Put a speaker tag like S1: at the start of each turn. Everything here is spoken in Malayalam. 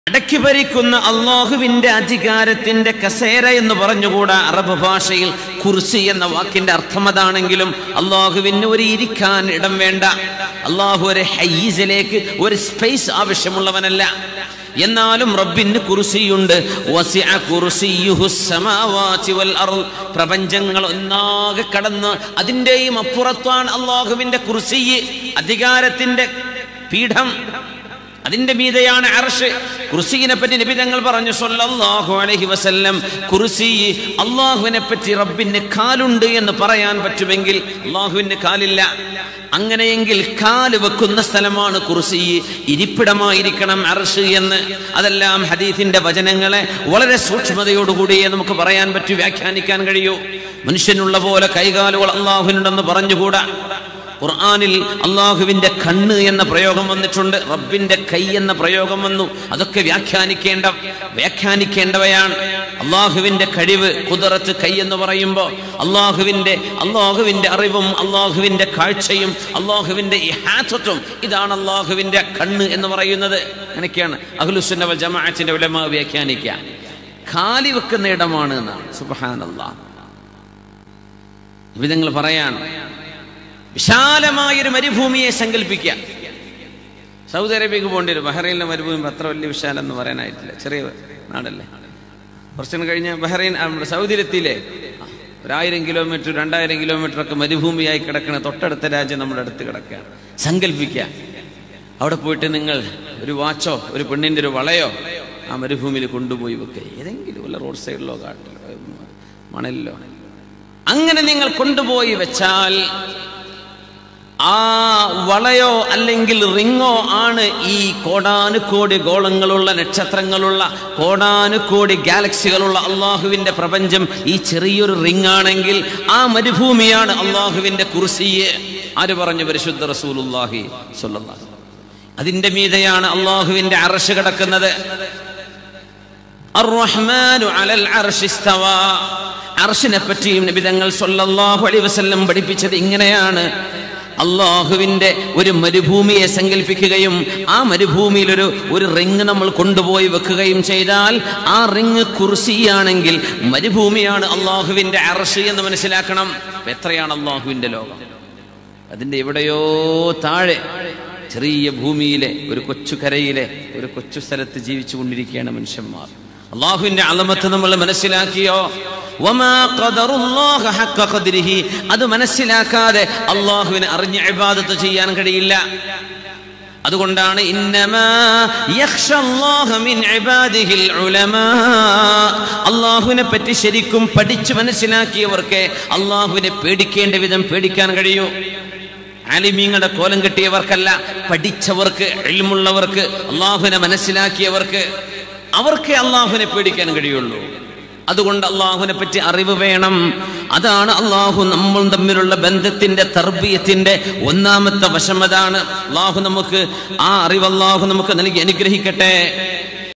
S1: അടക്കി ഭരിക്കുന്ന അള്ളാഹുവിന്റെ അധികാരത്തിന്റെ കസേര എന്ന് പറഞ്ഞുകൂടാ അറബ് ഭാഷയിൽ കുർസി എന്ന വാക്കിന്റെ അർത്ഥം അതാണെങ്കിലും അള്ളാഹുവിന് ഒരു ഇരിക്കാൻ ഇടം വേണ്ട അള്ളാഹു ഒരു ഹൈസിലേക്ക് ഒരു സ്പേസ് ആവശ്യമുള്ളവനല്ല എന്നാലും റബ്ബിന് കുർസിയുണ്ട് വസിഅ കുർസിയുഹു സ്സമാവാതി വൽ അർള്. പ്രപഞ്ചങ്ങൾ ഒന്നാകെ കടന്ന് അതിൻ്റെയും അപ്പുറത്താണ് അള്ളാഹുവിന്റെ കുർസി അധികാരത്തിന്റെ പീഠം അതിന്റെ മീതെയാണ് അർഷ് കുർസിയെ പറ്റി നബി തങ്ങൾ പറഞ്ഞു സല്ലല്ലാഹു അലൈഹി വസല്ലം കുർസി അള്ളാഹുവിനെ പറ്റി റബ്ബിന് കാലുണ്ട് എന്ന് പറയാൻ പറ്റുമെങ്കിൽ അള്ളാഹുവിന് കാലില്ല അങ്ങനെയെങ്കിൽ കാല് വെക്കുന്ന സ്ഥലമാണ് കുർസി ഇരിപ്പിടമായിരിക്കണം അർഷ് എന്ന് അതെല്ലാം ഹദീസിന്റെ വചനങ്ങളെ വളരെ സൂക്ഷ്മതയോടുകൂടിയേ നമുക്ക് പറയാൻ പറ്റൂ വ്യാഖ്യാനിക്കാൻ കഴിയൂ മനുഷ്യനുള്ള പോലെ കൈകാലുകൾ അള്ളാഹുവിനുണ്ടെന്ന് പറഞ്ഞുകൂടാ ഖുർആനിൽ അള്ളാഹുവിന്റെ കണ്ണ് എന്ന പ്രയോഗം വന്നിട്ടുണ്ട് റബ്ബിന്റെ കൈ എന്ന പ്രയോഗം വന്നു അതൊക്കെ വ്യാഖ്യാനിക്കേണ്ട വ്യാഖ്യാനിക്കേണ്ടവയാണ് അള്ളാഹുവിന്റെ കഴിവ് കുതിറത്ത് കൈ എന്ന് പറയുമ്പോൾ അള്ളാഹുവിന്റെ അള്ളാഹുവിന്റെ അറിവും അള്ളാഹുവിന്റെ കാഴ്ചയും അള്ളാഹുവിന്റെ ഇഹാത്വത്വം ഇതാണ് അള്ളാഹുവിന്റെ കണ്ണ് എന്ന് പറയുന്നത് അങ്ങനെയൊക്കെയാണ് അഹ്ലുസുന്ന വൽ ജമാഅത്തിന്റെ ഉലമ വ്യാഖ്യാനിക്കുക കാലി വെക്കുന്ന ഇടമാണ് എന്നാണ് സുബ്ഹാനല്ലാഹ് വിധങ്ങൾ പറയാണ് വിശാലമായൊരു മരുഭൂമിയെ സങ്കല്പിക്കുക സൗദി അറേബ്യക്ക് പോകേണ്ടി വരും ബഹ്റൈനിലെ മരുഭൂമി അത്ര വലിയ വിശാലം എന്ന് പറയാനായിട്ടില്ല ചെറിയ നാടല്ലേ കുറച്ചു കഴിഞ്ഞ് ബഹ്റൈൻ ആ, നമ്മുടെ സൗദിയിലെത്തിയില്ലേ ആ, ഒരായിരം കിലോമീറ്റർ രണ്ടായിരം കിലോമീറ്റർ ഒക്കെ മരുഭൂമിയായി കിടക്കണ തൊട്ടടുത്ത രാജ്യം നമ്മുടെ അടുത്ത് കിടക്കുക സങ്കല്പിക്കുക അവിടെ പോയിട്ട് നിങ്ങൾ ഒരു വാച്ചോ ഒരു പെണ്ണിന്റെ ഒരു വളയോ ആ മരുഭൂമിയിൽ കൊണ്ടുപോയി വെക്കുക ഏതെങ്കിലും വല്ല റോഡ് സൈഡിലോ കാട്ടിലോ മണലിലോ അങ്ങനെ നിങ്ങൾ കൊണ്ടുപോയി വെച്ചാൽ ആ വളയോ അല്ലെങ്കിൽ റിങ്ങോ ആണ് ഈ കോടാനുകോടി ഗോളങ്ങളുള്ള നക്ഷത്രങ്ങളുള്ള കോടാനുകോടി ഗാലക്സികളുള്ള അള്ളാഹുവിന്റെ പ്രപഞ്ചം ഈ ചെറിയൊരു റിങ് ആണെങ്കിൽ ആ മരുഭൂമിയാണ് അള്ളാഹുവിന്റെ കുർസിയെ ആര് പറഞ്ഞു പരിശുദ്ധ റസൂലുല്ലാഹി സ്വല്ലല്ലാഹു അതിന്റെ മീതെയാണ് അള്ളാഹുവിന്റെ അറശ് കിടക്കുന്നത് അർറഹ്മാനു അലൽ അർശി ഇസ്തവാ. അർശിനെ പറ്റിയും നബിതങ്ങൾ സല്ലല്ലാഹു അലൈഹി വസല്ലം പഠിപ്പിച്ചത് ഇങ്ങനെയാണ് അള്ളാഹുവിന്റെ ഒരു മരുഭൂമിയെ സങ്കല്പിക്കുകയും ആ മരുഭൂമിയിൽ ഒരു ഒരു റിങ് നമ്മൾ കൊണ്ടുപോയി വെക്കുകയും ചെയ്താൽ ആ റിങ് കുർസിയാണെങ്കിൽ മരുഭൂമിയാണ് അള്ളാഹുവിന്റെ അർഷ് എന്ന് മനസ്സിലാക്കണം അപ്പൊ എത്രയാണ് അള്ളാഹുവിന്റെ ലോകം അതിന്റെ എവിടെയോ താഴെ ചെറിയ ഭൂമിയിലെ ഒരു കൊച്ചു കരയിലെ ഒരു കൊച്ചു സ്ഥലത്ത് ജീവിച്ചു കൊണ്ടിരിക്കുകയാണ് മനുഷ്യന്മാർ അള്ളാഹുവിന്റെ അളമത്ത് നമ്മൾ മനസ്സിലാക്കിയോ വമാ ഖദറുല്ലാഹ ഹഖ ഖദ്രിഹി. അത് മനസ്സിലാക്കാതെ അള്ളാഹുവിനെ അറിഞ്ഞ് ഇബാദത്ത് ചെയ്യാൻ കഴിയില്ല അതുകൊണ്ടാണ് ഇന്നമാ യഖ്ഷല്ലാഹ മിൻ ഇബാദിഹിൽ ഉലമാ അള്ളാഹുവിനെ പറ്റി ശരിക്കും പഠിച്ചു മനസ്സിലാക്കിയവർക്ക് അള്ളാഹുവിനെ പേടിക്കേണ്ട വിധം പേടിക്കാൻ കഴിയൂ ആലിമീങ്ങളുടെ കോലം കെട്ടിയവർക്കല്ല പഠിച്ചവർക്ക് എൽമുള്ളവർക്ക് അള്ളാഹുവിനെ മനസ്സിലാക്കിയവർക്ക് അവർക്കേ അള്ളാഹുവിനെ പേടിക്കാൻ കഴിയുള്ളൂ അതുകൊണ്ട് അള്ളാഹുവിനെ പറ്റി അറിവ് വേണം അതാണ് അള്ളാഹു നമ്മൾ തമ്മിലുള്ള ബന്ധത്തിന്റെ തർബീയത്തിന്റെ ഒന്നാമത്തെ വശം അതാണ് അള്ളാഹു നമുക്ക് ആ അറിവ് അള്ളാഹു നമുക്ക് നൽകി അനുഗ്രഹിക്കട്ടെ